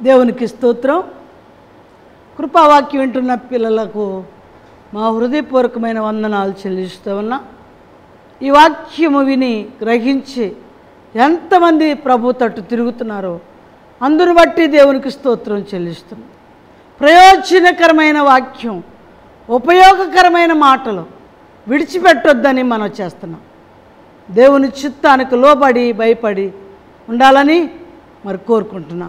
దేవునికి స్తోత్రం కృపావాక్యం వింటున్న పిల్లలకు మా హృదయపూర్వకమైన వందనాలు చెల్లిస్తూ ఉన్నా ఈ వాక్యము విని గ్రహించి ఎంతమంది ప్రభు తట్టు తిరుగుతున్నారో అందును బట్టి దేవునికి స్తోత్రం చెల్లిస్తున్నాం ప్రయోజనకరమైన వాక్యం ఉపయోగకరమైన మాటలు విడిచిపెట్టొద్దని మనం చేస్తున్నాం దేవుని చిత్తానికి లోబడి భయపడి ఉండాలని మరి కోరుకుంటున్నాం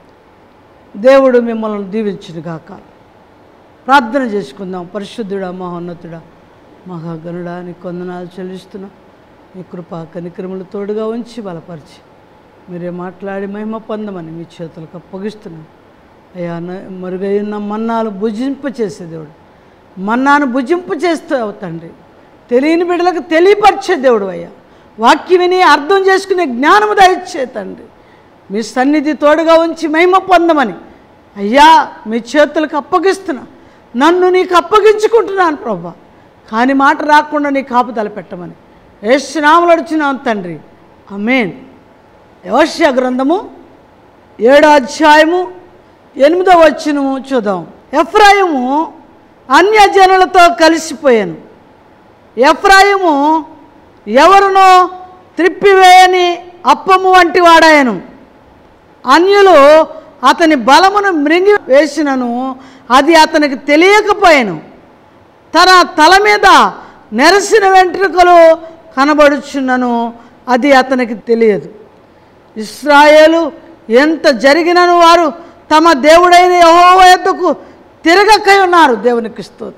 దేవుడు మిమ్మల్ని దీవించునుగాక ప్రార్థన చేసుకుందాం పరిశుద్ధుడా మహోన్నతుడా మహాగణుడా నీ కొందనాలు చెల్లిస్తున్నాం నీ కృపా కనిక్రములు తోడుగా ఉంచి బలపరిచి మీరే మాట్లాడి మహిమ పొందమని మీ చేతులకు అప్పగిస్తున్నాం అయ్యా న- మరుగైన మన్నాలు భుజింప చేసే దేవుడు మన్నాను భుజింప చేస్తావు తండ్రి తెలియని బిడ్డలకు తెలియపరిచే దేవుడు అయ్యా వాక్యం విని అర్థం చేసుకునే జ్ఞానము దయచే తండ్రి మీ సన్నిధి తోడుగా ఉంచి మహిమ పొందమని అయ్యా మీ చేతులకు అప్పగిస్తున్నా నన్ను నీకు అప్పగించుకుంటున్నాను ప్రభా కాని మాట రాకుండా నీ కాపుదల పెట్టమని ఏసునామలు అడుచున్నాను తండ్రి అమేన్ యవశ్య గ్రంథము ఏడో అధ్యాయము ఎనిమిదో వచ్చినము చూద్దాం ఎఫ్రాయిము అన్యజనులతో కలిసిపోయాను ఎఫ్రాయిము ఎవరునో త్రిప్పివేయని అప్పము వంటి వాడాయను అన్యులు అతని బలమును మృంగి వేసినను అది అతనికి తెలియకపోయాను తన తల మీద నెరసిన వెంట్రుకలు కనబడుచున్నను అది అతనికి తెలియదు ఇస్రాయేలు ఎంత జరిగినను వారు తమ దేవుడైన యెహోవా యొద్దకు తిరగకై ఉన్నారు దేవునికి స్తోత్రం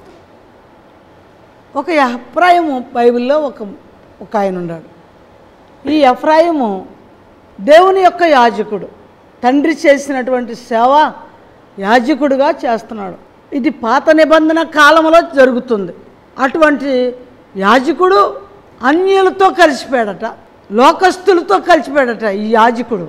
ఒక ఎఫ్రాయిము బైబిల్లో ఒక ఒక ఆయన ఉన్నాడు ఈ ఎఫ్రాయిము దేవుని యొక్క యాజకుడు తండ్రి చేసినటువంటి సేవ యాజకుడుగా చేస్తున్నాడు ఇది పాత నిబంధన కాలంలో జరుగుతుంది అటువంటి యాజకుడు అన్యులతో కలిసిపోయాడట లోకస్తులతో కలిసిపోయాడట ఈ యాజకుడు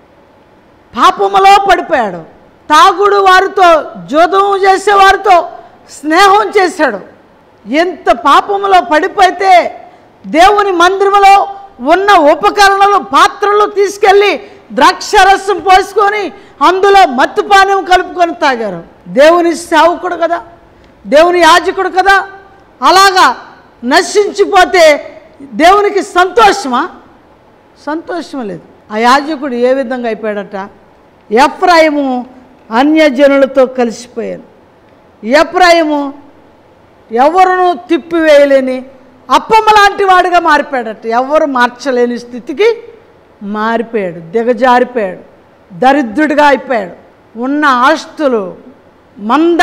పాపములో పడిపోయాడు తాగుడు వారితో జోదం చేసే వారితో స్నేహం చేశాడు ఎంత పాపములో పడిపోతే దేవుని మందిరములో ఉన్న ఉపకరణలు పాత్రలు తీసుకెళ్ళి ద్రాక్షరసం పోసుకొని అందులో మత్తుపానీయం కలుపుకొని తాగారు దేవుని సేవకుడు కదా దేవుని యాజకుడు కదా అలాగా నశించిపోతే దేవునికి సంతోషమా సంతోషం లేదు ఆ యాజకుడు ఏ విధంగా అయిపోయాడట ఎఫ్రాయిము అన్యజనులతో కలిసిపోయాను ఎఫ్రాయిము ఎవరును తిప్పివేయలేని అప్పమ్మ లాంటి వాడిగా మారిపోయాడట ఎవరు మార్చలేని స్థితికి మారిపోయాడు దిగజారిపోయాడు దరిద్రుడిగా అయిపోయాడు ఉన్న ఆస్తులు మంద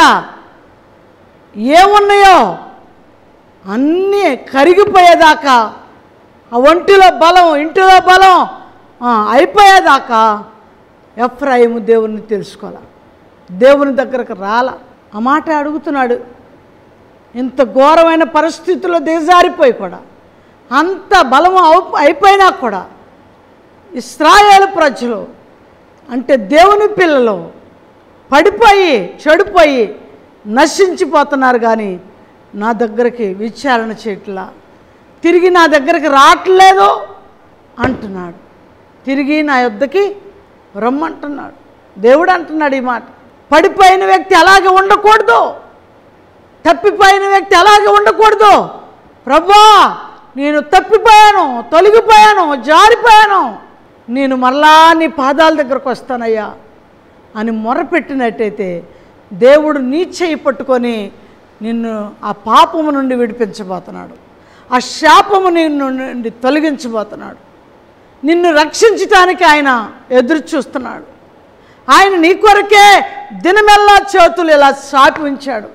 ఏమున్నాయో అన్నీ కరిగిపోయేదాకా ఆ ఒంటిలో బలం ఇంటిలో బలం ఆ, అయిపోయేదాకా ఎఫ్రాయిము దేవుణ్ణి తెలుసుకోవాలి దేవుని దగ్గరకు రాల ఆ మాట అడుగుతున్నాడు ఇంత ఘోరమైన పరిస్థితుల్లో దిగజారిపోయి కూడా అంత బలము అవు- అయిపోయినా కూడా ఇస్రాయేల్ ప్రజలు అంటే దేవుని పిల్లలు పడిపోయి చెడిపోయి నశించిపోతున్నారు కానీ నా దగ్గరికి విచారణ చేయట్లా తిరిగి నా దగ్గరికి రావట్లేదు అంటున్నాడు తిరిగి నా యొద్దకి రమ్మంటున్నాడు దేవుడు అంటున్నాడు ఈ మాట పడిపోయిన వ్యక్తి అలాగే ఉండకూడదు తప్పిపోయిన వ్యక్తి అలాగే ఉండకూడదు ప్రభా నేను తప్పిపోయాను తొలగిపోయాను జారిపోయాను నేను మరలా నీ పాదాల దగ్గరకు వస్తానయ్యా అని మొరపెట్టినట్టయితే దేవుడు నీ చేయి పట్టుకొని నిన్ను ఆ పాపము నుండి విడిపించబోతున్నాడు ఆ శాపము నిన్ను నుండి తొలగించబోతున్నాడు నిన్ను రక్షించటానికి ఆయన ఎదురు చూస్తున్నాడు ఆయన నీ కొరకే దినమెల్లా చేతులు ఇలా సాపి ఉంచాడు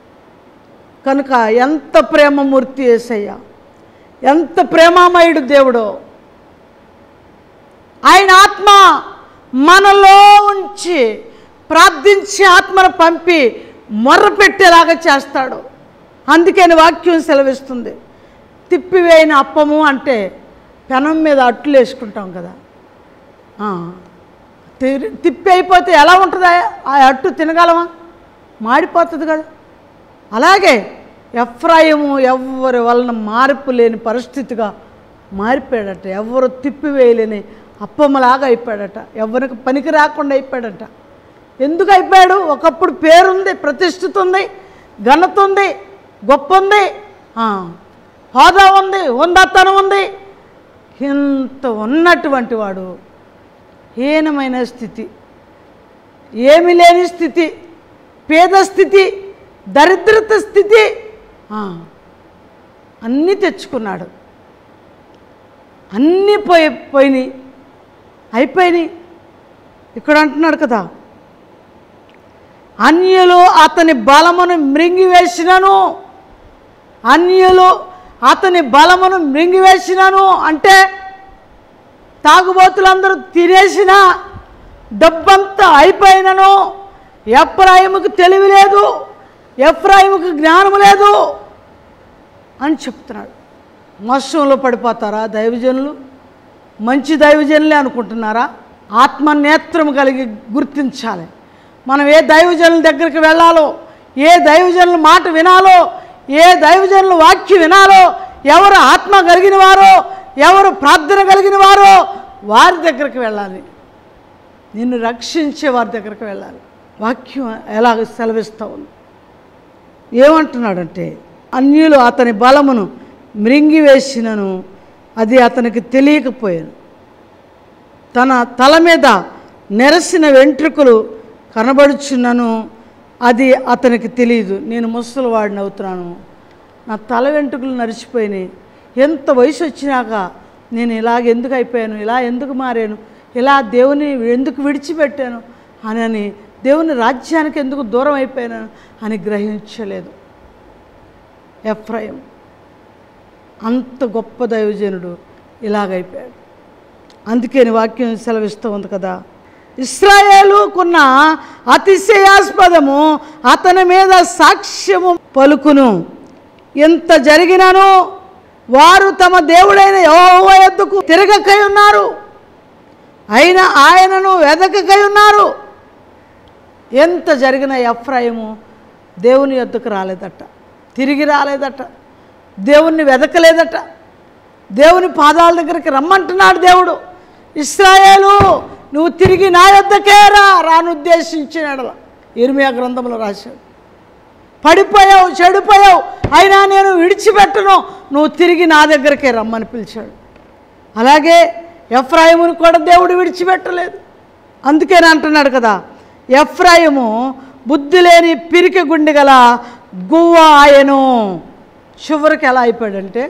కనుక ఎంత ప్రేమమూర్తి ఏసయ్య ఎంత ప్రేమామయుడు దేవుడో ఆయన ఆత్మ మనలో ఉంచి ప్రార్థించి ఆత్మను పంపి మొర్ర పెట్టేలాగా చేస్తాడు అందుకని వాక్యం సెలవిస్తుంది తిప్పివేయని అప్పము అంటే పెనం మీద అట్లు వేసుకుంటాం కదా ఆ, తిరి- తిప్పి అయిపోతే ఎలా ఉంటుందా ఆ అట్టు తినగలమా మాడిపోతుంది కదా అలాగే ఎఫ్రాయిము ఎవరి వలన మార్పు లేని పరిస్థితిగా మారిపోయాడట ఎవరు తిప్పివేయలేని అప్పమ్మలాగా అయిపోయాడట ఎవరికి పనికి రాకుండా అయిపోయాడట ఎందుకు అయిపోయాడు ఒకప్పుడు పేరుంది ప్రతిష్ఠిత ఉంది ఘనత ఉంది గొప్ప ఉంది ఆ, హోదా ఉంది ఉందతనం ఉంది ఇంత ఉన్నటువంటి వాడు హీనమైన స్థితి ఏమి లేని స్థితి పేద స్థితి దరిద్రత స్థితి ఆ, అన్నీ తెచ్చుకున్నాడు అన్నీ పోయి పోయినాయి అయిపోయినాయి ఇక్కడ అంటున్నాడు కదా అన్యులు అతని బలమును మృంగివేసినను అన్యులు అతని బలమును మృంగివేసినను అంటే తాగుబోతులందరూ తినేసిన డబ్బంతా అయిపోయినను ఎఫ్రాయిముకు తెలివి లేదు ఎఫ్రాయిముకు జ్ఞానం లేదు అని చెప్తున్నాడు మోసంలో పడిపోతారా దైవజనులు మంచి దైవజనులే అనుకుంటున్నారా ఆత్మ నేత్రం కలిగి గుర్తించాలి మనం ఏ దైవజనుల దగ్గరికి వెళ్ళాలో ఏ దైవజనుల మాట వినాలో ఏ దైవజనుల వాక్యం వినాలో ఎవరు ఆత్మ కలిగిన వారో ఎవరు ప్రార్థన కలిగిన వారో వారి దగ్గరికి వెళ్ళాలి నిన్ను రక్షించే వారి దగ్గరికి వెళ్ళాలి వాక్యం ఎలాగ సెలవిస్తూ ఉంది ఏమంటున్నాడంటే అన్యులు అతని బలమును మృంగివేసినను అది అతనికి తెలియకపోయాను తన తల మీద నెరసిన వెంట్రుకలు కనబడుచున్నను అది అతనికి తెలియదు నేను ముసలివాడిని అవుతున్నాను నా తల వెంట్రుకలు నరిచిపోయినాయి ఎంత వయసు వచ్చినాక నేను ఇలాగ ఎందుకు అయిపోయాను ఇలా ఎందుకు మారాను ఇలా దేవుని ఎందుకు విడిచిపెట్టాను అని అని దేవుని రాజ్యానికి ఎందుకు దూరం అయిపోయాను అని గ్రహించలేదు ఎఫ్రాయిం అంత గొప్ప దైవజనుడు ఇలాగైపోయాడు అందుకని వాక్యం సెలవిస్తూ ఉంది కదా ఇస్రాయేలుకున్న అతిశయాస్పదము అతని మీద సాక్ష్యము పలుకును ఎంత జరిగినను వారు తమ దేవుడైన యెహోవా యొద్దకు తిరగకై ఉన్నారు అయినా ఆయనను వెదకకై ఉన్నారు ఎంత జరిగిన ఎఫ్రాయిము దేవుని యొద్దకు రాలేదట తిరిగి రాలేదట దేవుణ్ణి వెదకలేదట దేవుని పాదాల దగ్గరికి రమ్మంటున్నాడు దేవుడు ఇస్రాయేలు నువ్వు తిరిగి నా యొద్దకే రా రానుద్దేశించినాడు ఇర్మియా గ్రంథంలో రాశాడు పడిపోయావు చెడిపోయావు అయినా నేను విడిచిపెట్టను నువ్వు తిరిగి నా దగ్గరికే రమ్మని పిలిచాడు అలాగే ఎఫ్రాయిమును కూడా దేవుడు విడిచిపెట్టలేదు అందుకని అంటున్నాడు కదా ఎఫ్రాయిము బుద్ధి లేని పిరికి గుండె గల గువ్వ ఆయను చివరికి ఎలా అయిపోయాడంటే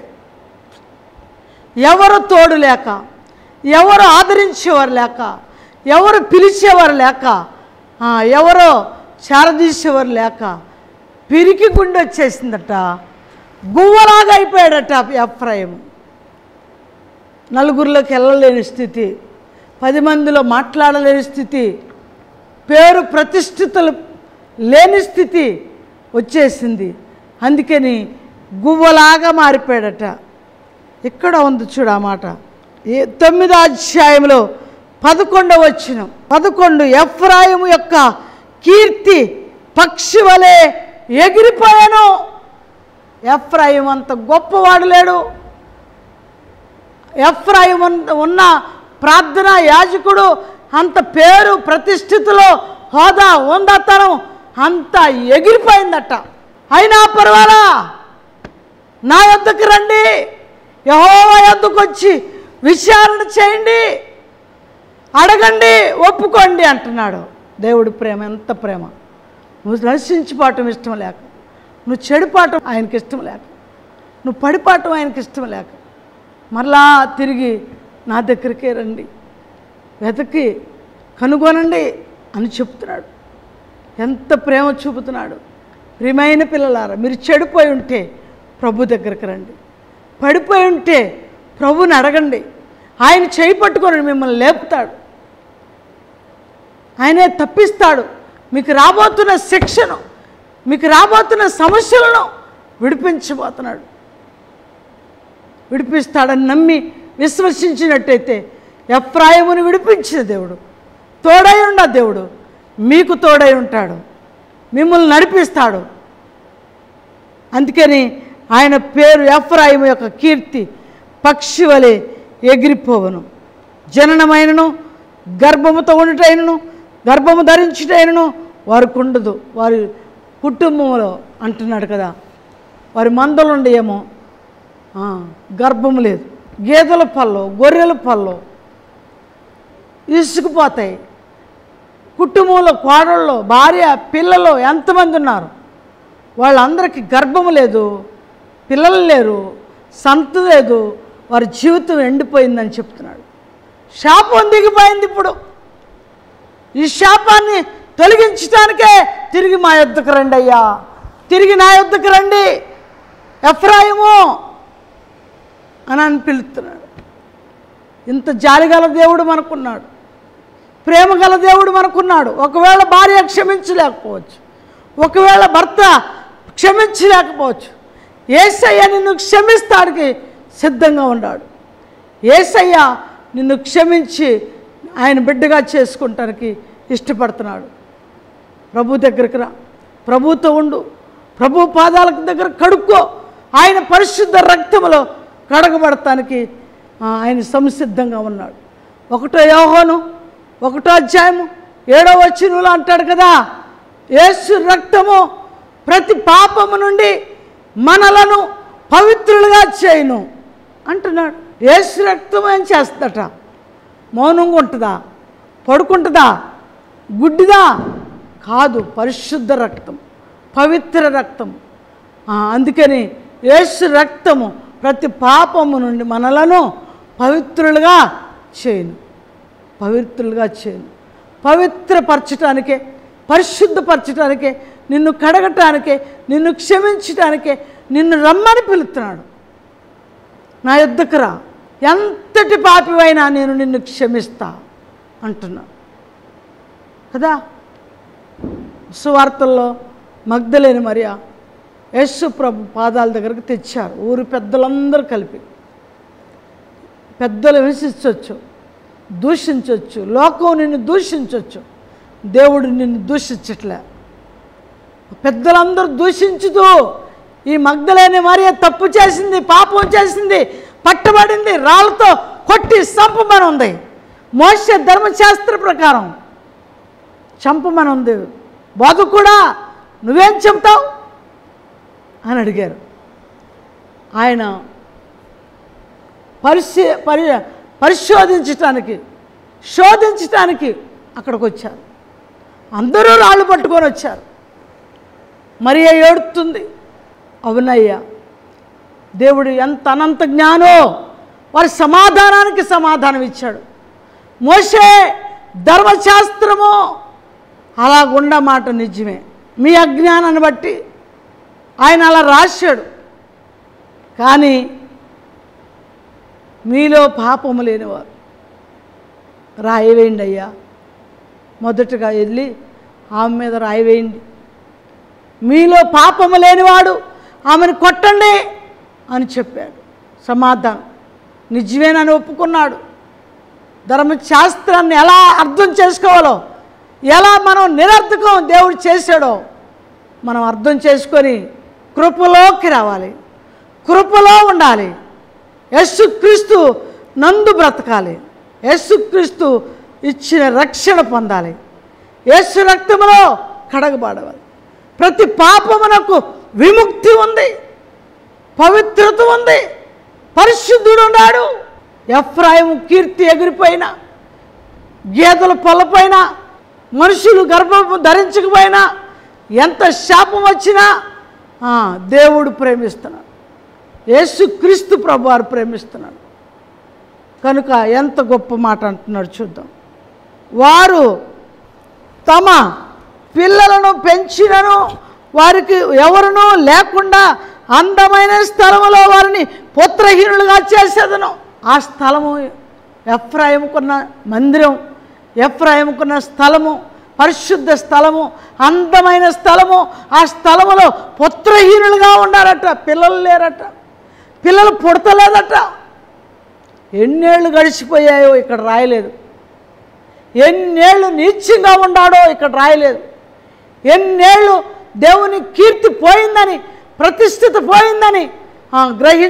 ఎవరు తోడు లేక ఎవరు ఆదరించేవారు లేక ఎవరు పిలిచేవారు లేక ఆ, ఎవరో చేరదీసేవారు లేక పిరికి గుండె వచ్చేసిందట గువ్వలాగా అయిపోయాడట ఎఫ్రాయిము నలుగురిలోకి వెళ్ళలేని స్థితి పది మందిలో మాట్లాడలేని స్థితి పేరు ప్రతిష్ఠితులు లేని స్థితి వచ్చేసింది అందుకని గువ్వలాగా మారిపోయాడట ఇక్కడ ఉంది చూడు ఆ మాట ఏ తొమ్మిదో అధ్యాయంలో పదకొండవ వచ్చిన పదకొండు ఎఫ్రాయిము యొక్క కీర్తి పక్షి వలె ఎగిరిపోయాను ఎఫ్రాయిం అంత గొప్పవాడు లేడు ఎఫ్రాయిం ఉన్న- ఉన్న ప్రార్థన యాజకుడు అంత పేరు ప్రతిష్ఠితిలో హోదా ఉందతనం అంత ఎగిరిపోయిందట అయినా పర్వాలా నా యొద్దకు రండి యహోవా యొద్దకు వచ్చి విచారణ చేయండి అడగండి ఒప్పుకోండి అంటున్నాడు దేవుడి ప్రేమ ఎంత ప్రేమ నువ్వు నశించిపోవటం ఇష్టం లేక నువ్వు చెడిపోవటం ఆయనకి ఇష్టం లేక నువ్వు పడిపోవటం ఆయనకి ఇష్టం లేక మరలా తిరిగి నా దగ్గరికే రండి వెతకి కనుగొనండి అని చెప్తున్నాడు ఎంత ప్రేమ చూపుతున్నాడు ప్రియమైన పిల్లలారా మీరు చెడిపోయి ఉంటే ప్రభు దగ్గరికి రండి పడిపోయి ఉంటే ప్రభుని అడగండి ఆయన చేయి పట్టుకొని మిమ్మల్ని లేపుతాడు ఆయనే తప్పిస్తాడు మీకు రాబోతున్న శిక్షను మీకు రాబోతున్న సమస్యలను విడిపించబోతున్నాడు విడిపిస్తాడని నమ్మి విశ్వసించినట్టయితే ఎఫ్రాయముని విడిపించిన దేవుడు తోడై ఉన్న దేవుడు మీకు తోడై ఉంటాడు మిమ్మల్ని నడిపిస్తాడు అందుకని ఆయన పేరు ఎఫ్రాయిము యొక్క కీర్తి పక్షి వలె ఎగిరిపోవను జననమైనను గర్భముతో ఉండుటైనను గర్భము ధరించుటైనను వారికి ఉండదు వారి కుటుంబంలో అంటున్నాడు కదా వారి మందలుండి ఏమో ఆ, గర్భం లేదు గేదెల పళ్ళు గొర్రెల పళ్ళు ఇసుకుపోతాయి కుటుంబంలో కోడళ్ళు భార్య పిల్లలు ఎంతమంది ఉన్నారు వాళ్ళందరికీ గర్భం లేదు పిల్లలు లేరు సంత లేదు వారి జీవితం ఎండిపోయిందని చెప్తున్నాడు శాపం దిగిపోయింది ఇప్పుడు ఈ శాపాన్ని తొలగించడానికే తిరిగి మా యొద్దకు రండి అయ్యా తిరిగి నా యొద్దకు రండి ఎఫ్రాయిము అని అని పిలుస్తున్నాడు ఇంత జాలిగల దేవుడు మనకున్నాడు ప్రేమ గల దేవుడు మనకున్నాడు ఒకవేళ భార్య క్షమించలేకపోవచ్చు ఒకవేళ భర్త క్షమించలేకపోవచ్చు ఏసయ్య నిన్ను క్షమిస్తాడికి సిద్ధంగా ఉన్నాడు ఏసయ్య నిన్ను క్షమించి ఆయన బిడ్డగా చేసుకుంటానికి ఇష్టపడుతున్నాడు ప్రభు దగ్గరికి రా ప్రభుతో ఉండు ప్రభు పాదాల దగ్గర కడుక్కో ఆయన పరిశుద్ధ రక్తములో కడగబడటానికి ఆ, ఆయన సంసిద్ధంగా ఉన్నాడు ఒకటో యోహోను ఒకటో అధ్యాయము ఏడో వచ్చినులు అంటాడు కదా యేసు రక్తము ప్రతి పాపము నుండి మనలను పవిత్రులుగా చేయను అంటున్నాడు యేసు రక్తం ఏం చేస్తుందట మౌనంగా ఉంటుందా పడుకుంటుందా గుడ్డిదా కాదు పరిశుద్ధ రక్తం పవిత్ర రక్తం ఆ, అందుకని యేసు రక్తము ప్రతి పాపము నుండి మనలను పవిత్రులుగా చేయను పవిత్రులుగా చేయను పవిత్రపరచటానికే పరిశుద్ధపరచటానికే నిన్ను కడగటానికే నిన్ను క్షమించటానికే నిన్ను రమ్మని పిలుస్తున్నాడు నా యుద్ధకు రా ఎంతటి పాపివైనా నేను నిన్ను క్షమిస్తా అంటున్నా కదా సువార్తల్లో మగ్ధలేని మరియా యేసు ప్రభు పాదాల దగ్గరకు తెచ్చారు ఊరు పెద్దలందరూ కలిపి పెద్దలు హింసించవచ్చు దూషించవచ్చు లోకం నిన్ను దూషించవచ్చు దేవుడు నిన్ను దూషించట్లే పెద్దలందరూ దూషించుతూ ఈ మగ్ధలేని మరియ తప్పు చేసింది పాపం చేసింది పట్టబడింది రాళ్ళతో కొట్టి చంపమని ఉంది మోస ధర్మశాస్త్ర ప్రకారం చంపమని ఉంది బోధ కూడా నువ్వేం చెప్తావు అని అడిగారు ఆయన పరిశీ పరి పరిశోధించటానికి శోధించటానికి అక్కడికి వచ్చారు అందరూ రాళ్ళు పట్టుకొని వచ్చారు మరి ఏడుతుంది అవునయ్యా దేవుడు ఎంత అనంత జ్ఞానో వారి సమాధానానికి సమాధానం ఇచ్చాడు మోసే ధర్మశాస్త్రము అలాగుండ మాట నిజమే మీ అజ్ఞానాన్ని బట్టి ఆయన అలా రాశాడు కానీ మీలో పాపము లేనివారు రాయి వేయండి అయ్యా మొదటగా వెళ్ళి ఆమె మీద రాయి వేయండి మీలో పాపము లేనివాడు ఆమెను కొట్టండి అని చెప్పాడు సమాధానం నిజమేనని ఒప్పుకున్నాడు ధర్మశాస్త్రాన్ని ఎలా అర్థం చేసుకోవాలో ఎలా మనం నిరర్థకం దేవుడు చేశాడో మనం అర్థం చేసుకొని కృపలోకి రావాలి కృపలో ఉండాలి యేసుక్రీస్తు నందు బ్రతకాలి యేసుక్రీస్తు ఇచ్చిన రక్షణ పొందాలి యేసు రక్తములో కడగబడవాలి ప్రతి పాపమునకు విముక్తి ఉంది పవిత్రత ఉంది పరిశుద్ధుడు ఉన్నాడు ఎఫ్రాయిము కీర్తి ఎగిరిపోయినా గేదెల పొలపైన మనుషులు గర్భము ధరించకపోయినా ఎంత శాపం వచ్చినా ఆ, దేవుడు ప్రేమిస్తున్నాడు యేసుక్రీస్తు ప్రభు వారు ప్రేమిస్తున్నాడు కనుక ఎంత గొప్ప మాట అంటున్నాడు చూద్దాం వారు తమ పిల్లలను పెంచినను వారికి ఎవరునూ లేకుండా అందమైన స్థలములో వారిని పుత్రహీనులుగా చేసేదను ఆ స్థలము ఎఫ్రాయిముకున్న మందిరం ఎఫ్రాయిముకున్న స్థలము పరిశుద్ధ స్థలము అందమైన స్థలము ఆ స్థలములో పుత్రహీనులుగా ఉండారట పిల్లలు లేరట పిల్లలు పుడతలేదట ఎన్నేళ్ళు గడిచిపోయాయో ఇక్కడ రాయలేదు ఎన్నేళ్ళు నీచ్యంగా ఉన్నాడో ఇక్కడ రాయలేదు ఎన్నేళ్ళు దేవుని కీర్తి పోయిందని ప్రతిష్ఠిత పోయిందని ఆ,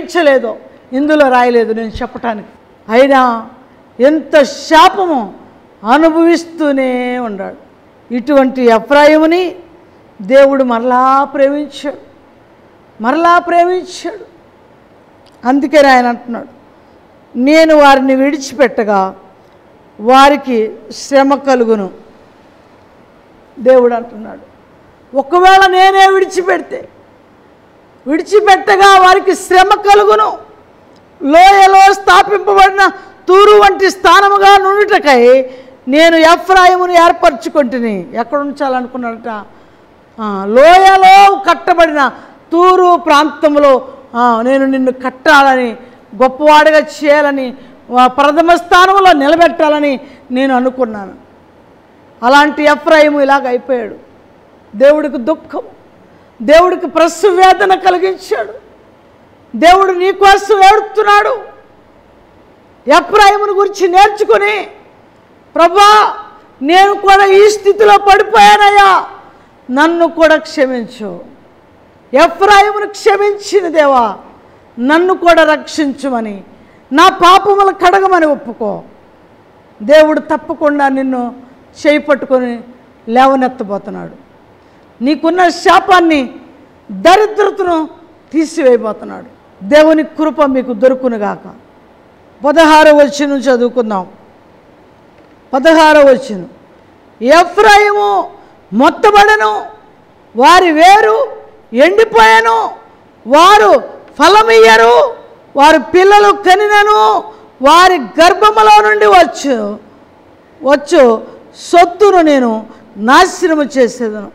గ్రహించలేదో ఇందులో రాయలేదు నేను చెప్పటానికి అయినా ఎంత శాపము అనుభవిస్తూనే ఉన్నాడు ఇటువంటి ఎఫ్రాయిముని దేవుడు మరలా ప్రేమించాడు మరలా ప్రేమించాడు అందుకని ఆయన అంటున్నాడు నేను వారిని విడిచిపెట్టగా వారికి శ్రమ కలుగును దేవుడు అంటున్నాడు ఒకవేళ నేనే విడిచిపెడితే విడిచిపెట్టగా వారికి శ్రమ కలుగును లోయలో స్థాపింపబడిన తూరు వంటి స్థానముగా నుండుటకై నేను ఎఫ్రాయిమును ఏర్పరచుకుంటుని ఎక్కడ ఉంచాలనుకున్నాడట ఆ, లోయలో కట్టబడిన తూరు ప్రాంతంలో ఆ, నేను నిన్ను కట్టాలని గొప్పవాడిగా చేయాలని ఆ, ప్రథమ స్థానంలో నిలబెట్టాలని నేను అనుకున్నాను అలాంటి ఎఫ్రాయిము ఇలాగ అయిపోయాడు దేవుడికి దుఃఖం దేవుడికి ప్రస్సు వేదన కలిగించాడు దేవుడు నీ కోసం ఏడుతున్నాడు ఎఫ్రాయిముని గురించి నేర్చుకుని ప్రభా నేను కూడా ఈ స్థితిలో పడిపోయానయ్యా నన్ను కూడా క్షమించు ఎఫ్రాయిమును క్షమించిన దేవా నన్ను కూడా రక్షించుమని నా పాపములు కడగమని ఒప్పుకో దేవుడు తప్పకుండా నిన్ను చేయి పట్టుకొని లేవనెత్తబోతున్నాడు నీకున్న శాపాన్ని దరిద్రతను తీసివేయబోతున్నాడు దేవుని కృప మీకు దొరుకునుగాక పదహారవ వచ్చిన చదువుకుందాం పదహారవ వచ్చిన ఎఫ్రాయిము మొత్తబడను వారి వేరు ఎండిపోయాను వారు ఫలమియ్యరు వారి పిల్లలు కనినను వారి గర్భములో నుండి వచ్చు వచ్చు సొత్తును నేను నాశనము చేసేదను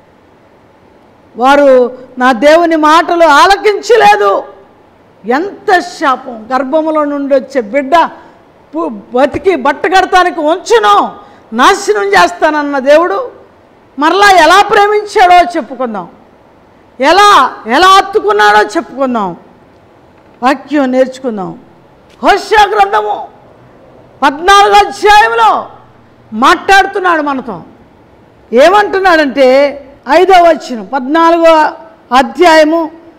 వారు నా దేవుని మాటలు ఆలకించలేదు ఎంత శాపం గర్భములో నుండి వచ్చే బిడ్డ పు- బతికి బట్ట కడతానికి ఉంచును నాశనం చేస్తానన్న దేవుడు మరలా ఎలా ప్రేమించాడో చెప్పుకుందాం ఎలా ఎలా హత్తుకున్నాడో చెప్పుకుందాం వాక్యం నేర్చుకుందాం హోషా గ్రంథము పద్నాలుగో అధ్యాయంలో మాట్లాడుతున్నాడు మనతో ఏమంటున్నాడంటే ఐదో వచనం పద్నాలుగో అధ్యాయము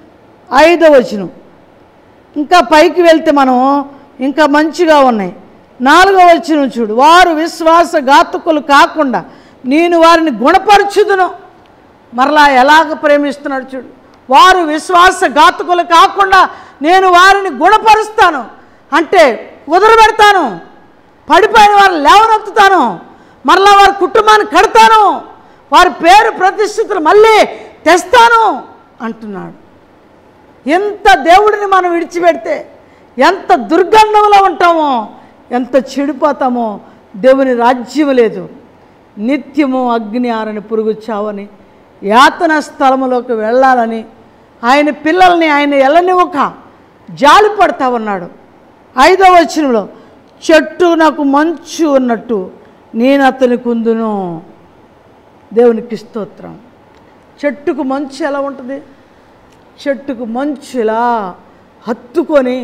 ఐదో వచనం ఇంకా పైకి వెళ్తే మనం ఇంకా మంచిగా ఉన్నాయి నాలుగో వచనం చూడు వారు విశ్వాసఘాతకులు కాకుండా నేను వారిని గుణపరచుదును మరలా ఎలాగ ప్రేమిస్తున్నాడు చూడు వారు విశ్వాసఘాతకులు కాకుండా నేను వారిని గుణపరుస్తాను అంటే కుదరబెడతాను పడిపోయిన వారిని లేవనెత్తుతాను మరలా వారి కుటుంబాన్ని కడతాను వారి పేరు ప్రతిష్ఠితులు మళ్ళీ తెస్తాను అంటున్నాడు ఎంత దేవుడిని మనం విడిచిపెడితే ఎంత దుర్గంధంలో ఉంటామో ఎంత చెడిపోతామో దేవుని రాజ్యం లేదు నిత్యము అగ్ని ఆరని పురుగు చావని యాతన స్థలములోకి వెళ్ళాలని ఆయన పిల్లల్ని ఆయన ఎల్లనివ్వక జాలి పడతా ఉన్నాడు ఐదవ వచనంలో చెట్టు నాకు మంచు ఉన్నట్టు నేను అతని కుందును దేవునికి స్తోత్రం చెట్టుకు మంచు ఎలా ఉంటుంది చెట్టుకు మంచు ఇలా హత్తుకొని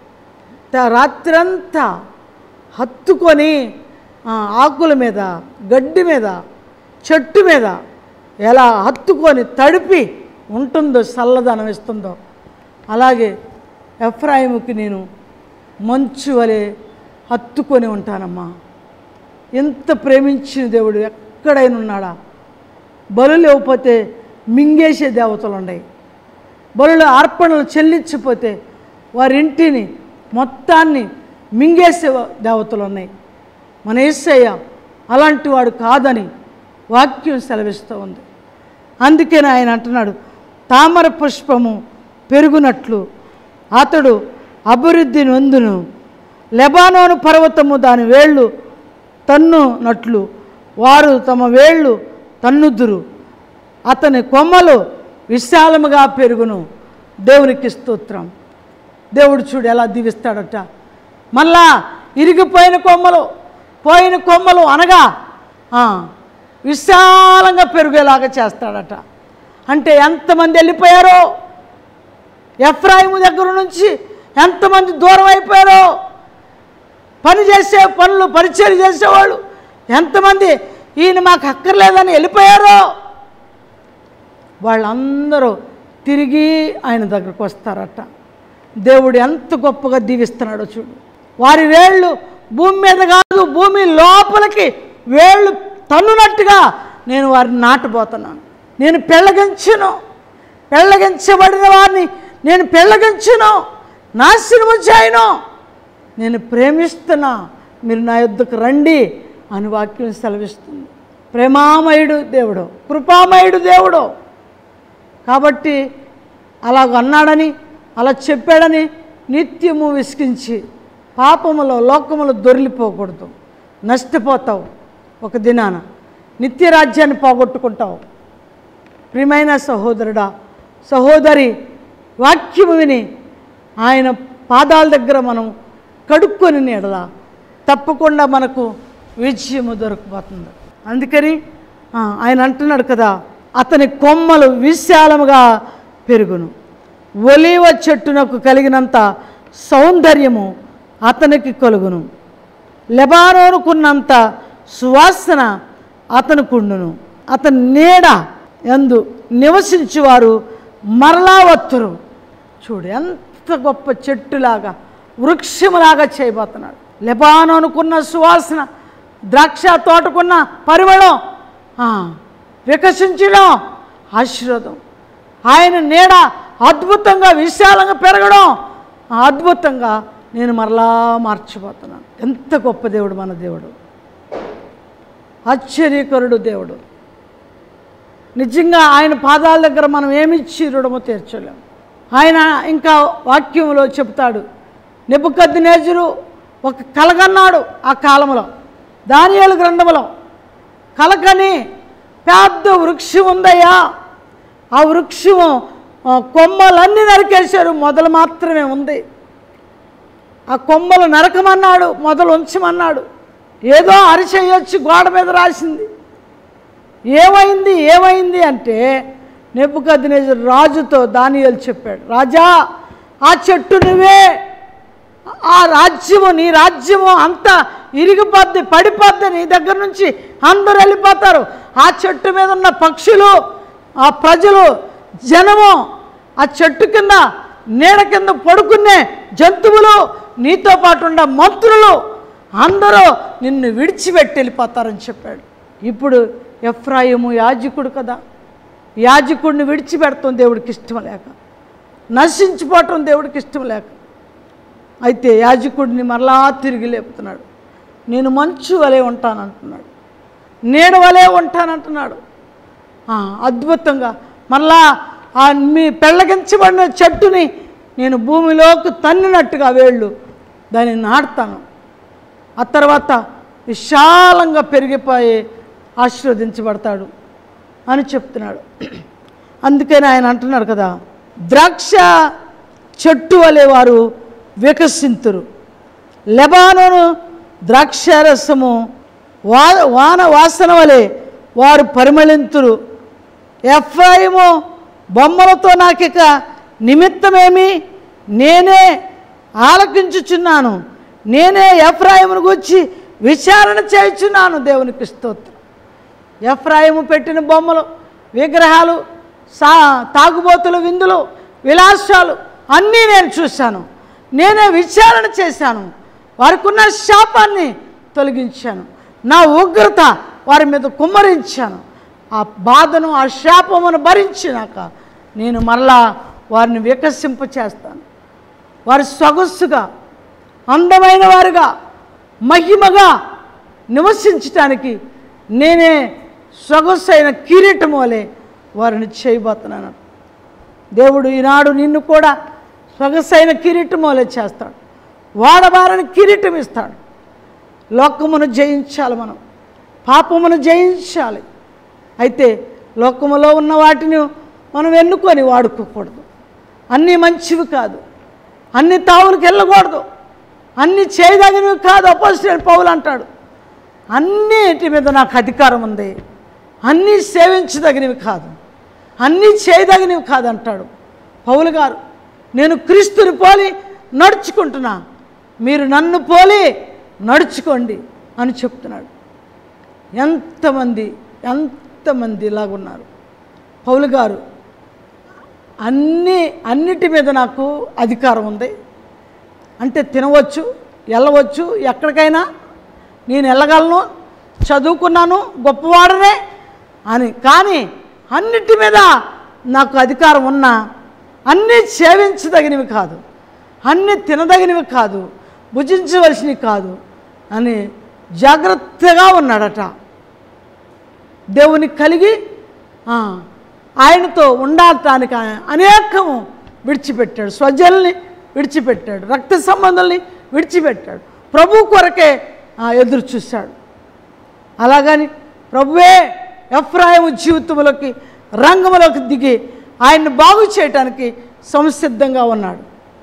త- రాత్రంతా హత్తుకొని ఆ, ఆకుల మీద గడ్డి మీద చెట్టు మీద ఎలా హత్తుకొని తడిపి ఉంటుందో చల్లదనం ఇస్తుందో అలాగే ఎఫ్రాయిముకి నేను మంచు వలె హత్తుకొని ఉంటానమ్మా ఎంత ప్రేమించిన దేవుడు ఎక్కడైనా ఉన్నాడా బలు లేకపోతే మింగేసే దేవతలు ఉన్నాయి బలుల అర్పణలు చెల్లించిపోతే వారి ఇంటిని మొత్తాన్ని మింగేసే దేవతలు ఉన్నాయి మన యేసయ్య అలాంటి వాడు కాదని వాక్యం సెలవిస్తూ ఉంది అందుకని ఆయన అంటున్నాడు తామర పుష్పము పెరుగునట్లు అతడు అభివృద్ధి నొందును లెబానోను పర్వతము దాని వేళ్ళు తన్నునట్లు వారు తమ వేళ్ళు తన్నుదురు అతని కొమ్మలు విశాలముగా పెరుగును దేవునికి స్తోత్రం దేవుడు చూడు ఎలా దీవిస్తాడట మళ్ళా ఇరిగిపోయిన కొమ్మలు పోయిన కొమ్మలు అనగా ఆ, విశాలంగా పెరిగేలాగా చేస్తాడట అంటే ఎంతమంది వెళ్ళిపోయారో ఎఫ్రాయిము దగ్గర నుంచి ఎంతమంది దూరం అయిపోయారో పని చేసే పనులు పరిచయం చేసేవాళ్ళు ఎంతమంది ఈయన మాకు అక్కర్లేదని వెళ్ళిపోయారో వాళ్ళందరూ తిరిగి ఆయన దగ్గరకు వస్తారట దేవుడు ఎంత గొప్పగా దీవిస్తున్నాడో చూడు వారి వేళ్ళు భూమి మీద కాదు భూమి లోపలికి వేళ్ళు తన్నునట్టుగా నేను వారిని నాటబోతున్నాను నేను పెళ్ళగించును పెళ్ళగించబడిన వారిని నేను పెళ్ళగించును నాశనము చేయను నేను ప్రేమిస్తున్నా మీరు నా యొద్దకు రండి అని వాక్యం సెలవిస్తుంది ప్రేమామయుడు దేవుడు కృపామయుడు దేవుడు కాబట్టి అలాగ అన్నాడని అలా చెప్పాడని నిత్యము విసిగించి పాపములో లోకములో దొరిలిపోకూడదు నష్టపోతావు ఒక దినాన నిత్యరాజ్యాన్ని పోగొట్టుకుంటావు ప్రియమైన సహోదరుడా సహోదరి వాక్యము విని ఆయన పాదాల దగ్గర మనం కడుక్కొని నీడలా తప్పకుండా మనకు విజయము దొరకబోతుంది అందుకని ఆ, ఆయన అంటున్నాడు కదా అతని కొమ్మలు విశాలముగా పెరుగును ఒలీవ చెట్టునకు కలిగినంత సౌందర్యము అతనికి కలుగును లెబానోనుకున్నంత సువాసన అతనుకుండును అతని నీడ ఎందు నివసించువారు మరలా వత్తురు చూడు ఎంత గొప్ప చెట్టులాగా వృక్షములాగా చేయబోతున్నాడు లెబానోనుకున్న సువాసన ద్రాక్ష తోటకున్న పరిమళం ఆ, వికసించడం ఆశీర్వాదం ఆయన నీడ అద్భుతంగా విశాలంగా పెరగడం ఆ అద్భుతంగా నేను మరలా మార్చిపోతున్నాను ఎంత గొప్ప దేవుడు మన దేవుడు ఆశ్చర్యకరుడు దేవుడు నిజంగా ఆయన పాదాల దగ్గర మనం ఏమిచ్చి రుణము తీర్చలేము ఆయన ఇంకా వాక్యంలో చెప్తాడు నెప్పుకద్ది నేజురు ఒక కలగన్నాడు ఆ కాలంలో దానియాలు గ్రంథములో కలకని పెద్ద వృక్షం ఉందయ్యా ఆ వృక్షము ఆ, కొమ్మలన్నీ నరికేశారు మొదలు మాత్రమే ఉంది ఆ కొమ్మలు నరకమన్నాడు మొదలు ఉంచమన్నాడు ఏదో అరిచేయొచ్చి గోడ మీద రాసింది ఏమైంది ఏమైంది అంటే నెప్పుకద్దినేజర్ రాజుతో దానియేలు చెప్పాడు రాజా ఆ చెట్టు నువ్వే ఆ రాజ్యము నీ రాజ్యము అంతా ఇరిగిపోద్ది పడిపోద్ది నీ దగ్గర నుంచి అందరూ వెళ్ళిపోతారు ఆ చెట్టు మీద ఉన్న పక్షులు ఆ ప్రజలు జనము ఆ చెట్టు కింద నీడ కింద పడుకునే జంతువులు నీతో పాటు ఉన్న మంత్రులు అందరూ నిన్ను విడిచిపెట్టి వెళ్ళిపోతారని చెప్పాడు ఇప్పుడు ఎఫ్రాయిము యాజకుడు కదా యాజకుడిని విడిచిపెడతాం దేవుడికి ఇష్టం లేక నశించిపోవటం దేవుడికి ఇష్టం లేక అయితే యాజకుడిని మరలా తిరిగి లేపుతున్నాడు నేను మంచు వలె ఉంటానంటున్నాడు నీడ వలె ఉంటానంటున్నాడు ఆ, అద్భుతంగా మరలా ఆ మీ పెళ్ళగించబడిన చెట్టుని నేను భూమిలోకి తన్నినట్టుగా వేళ్ళు దాన్ని నాటుతాను ఆ తర్వాత విశాలంగా పెరిగిపోయి ఆశీర్వదించబడతాడు అని చెప్తున్నాడు అందుకని ఆయన అంటున్నాడు కదా ద్రాక్ష చెట్టు వలె వారు వికసింతురు లెబానోను ద్రాక్షారసము వా వాన వాసన వలె వారు పరిమళింతురు ఎఫ్రాయిము బొమ్మలతో నాకిక నిమిత్తమేమి నేనే ఆలకించుచున్నాను నేనే ఎఫ్రాయిమును గురించి విచారణ చేయుచున్నాను దేవునికి స్తోత్రం ఎఫ్రాయిము పెట్టిన బొమ్మలు విగ్రహాలు సా తాగుబోతులు విందులు విలాసాలు అన్నీ నేను చూశాను నేనే విచారణ చేశాను వారికి ఉన్న శాపాన్ని తొలగించాను నా ఉగ్రత వారి మీద కుమ్మరించాను ఆ బాధను ఆ శాపమును భరించినాక నేను మరలా వారిని వికసింప చేస్తాను వారి సొగస్సుగా అందమైన వారుగా మహిమగా నివసించటానికి నేనే సొగస్సైన కిరీటం వలె వారిని చేయబోతున్నాను దేవుడు ఈనాడు నిన్ను కూడా సొగసైన కిరీటం వలె చేస్తాడు వాడబారని కిరీటం ఇస్తాడు లోకమును జయించాలి మనం పాపమును జయించాలి అయితే లోకములో ఉన్న వాటిని మనం ఎన్నుకొని వాడుకోకూడదు అన్నీ మంచివి కాదు అన్ని తావులకు వెళ్ళకూడదు అన్ని చేయదగినవి కాదు అపోజిట్ పౌలు అంటాడు అన్నిటి మీద నాకు అధికారం ఉంది అన్నీ సేవించదగినవి కాదు అన్నీ చేయదగినవి కాదు అంటాడు పౌలు గారు నేను క్రీస్తుని పోలి నడుచుకుంటున్నా మీరు నన్ను పోలి నడుచుకోండి అని చెప్తున్నాడు ఎంతమంది ఎంతమంది ఇలాగున్నారు పౌలు గారు అన్ని అన్నిటి మీద నాకు అధికారం ఉంది అంటే తినవచ్చు వెళ్ళవచ్చు ఎక్కడికైనా నేను వెళ్ళగలను చదువుకున్నాను గొప్పవాడనే అని కానీ అన్నిటి మీద నాకు అధికారం ఉన్నా అన్నీ సేవించదగినవి కాదు అన్నీ తినదగినవి కాదు భుజించవలసినవి కాదు అని జాగ్రత్తగా ఉన్నాడట దేవుని కలిగి ఆ, ఆయనతో ఉండటానికి ఆయన అనేకము విడిచిపెట్టాడు స్వజల్ని విడిచిపెట్టాడు రక్త సంబంధాల్ని విడిచిపెట్టాడు ప్రభు కొరకే ఆ, ఎదురు చూశాడు అలాగని ప్రభువే ఎఫ్రాయిము జీవితంలోకి రంగంలోకి దిగి ఆయన్ని బాగు చేయటానికి సంసిద్ధంగా ఉన్నాడు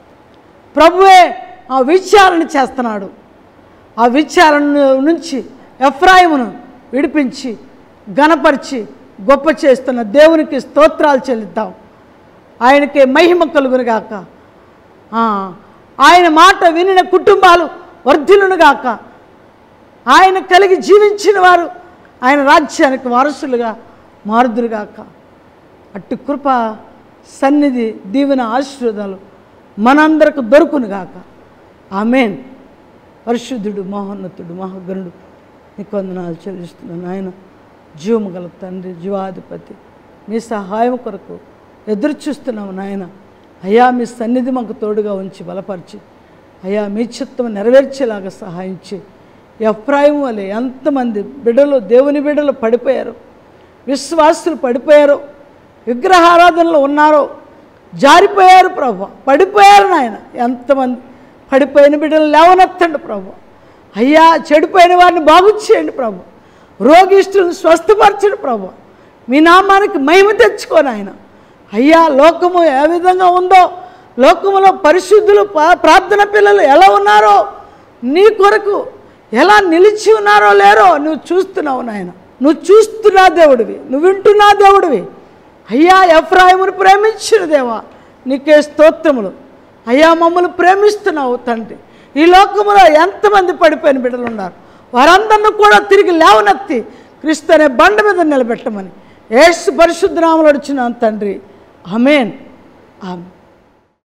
ప్రభువే ఆ విచారణ చేస్తున్నాడు ఆ విచారణ నుంచి ఎఫ్రాయిమును విడిపించి గణపరిచి గొప్ప చేస్తున్న దేవునికి స్తోత్రాలు చెల్లిద్దాం ఆయనకే మహిమ కలుగునుగాక ఆ, ఆయన మాట వినిన కుటుంబాలు వర్ధిల్లునుగాక ఆయన కలిగి జీవించిన వారు ఆయన రాజ్యానికి వారసులుగా మారుదురుగాక అట్టి కృప సన్నిధి దీవెన ఆశీర్వాదాలు మనందరికి దొరుకునుగాక ఆమెన్ పరిశుద్ధుడు మహోన్నతుడు మహాగణుడు నీకు వందనాలు చెల్లిస్తున్నాను ఆయన జీవము గల తండ్రి జీవాధిపతి మీ సహాయం కొరకు ఎదురు చూస్తున్నాము నాయన అయ్యా మీ సన్నిధి మాకు తోడుగా ఉంచి బలపరిచి అయ్యా మీ చిత్తం నెరవేర్చేలాగా సహాయించి ఎఫ్రాయిం వలె ఎంతమంది బిడ్డలు దేవుని బిడ్డలు పడిపోయారు విశ్వాసులు పడిపోయారు విగ్రహారాధనలో ఉన్నారో జారిపోయారు ప్రభు పడిపోయారు నాయన ఎంతమంది పడిపోయిన బిడ్డలు లేవనెత్తండి ప్రభు అయ్యా చెడిపోయిన వారిని బాగు చేయండి ప్రభు రోగిష్టులను స్వస్థపరచండి ప్రభు మీ నామానికి మహిమ తెచ్చుకోను ఆయన అయ్యా లోకము ఏ విధంగా ఉందో లోకములో పరిశుద్ధులు పా- ప్రార్థన పిల్లలు ఎలా ఉన్నారో నీ కొరకు ఎలా నిలిచి ఉన్నారో లేరో నువ్వు చూస్తున్నావు నాయన నువ్వు చూస్తున్నా దేవుడివి నువ్వు వింటున్నా దేవుడివి అయ్యా ఎఫ్రాయిమును ప్రేమించిన దేవా నీకే స్తోత్రములు అయ్యా మమ్మల్ని ప్రేమిస్తున్నావు తండ్రి ఈ లోకములో ఎంతమంది పడిపోయిన బిడ్డలు ఉన్నారు వారందరిని కూడా తిరిగి లేవనెత్తి క్రీస్తు అనే బండ మీద నిలబెట్టమని ఏసు పరిశుద్ధనామలు వచ్చిన తండ్రి అమేన్ ఆమె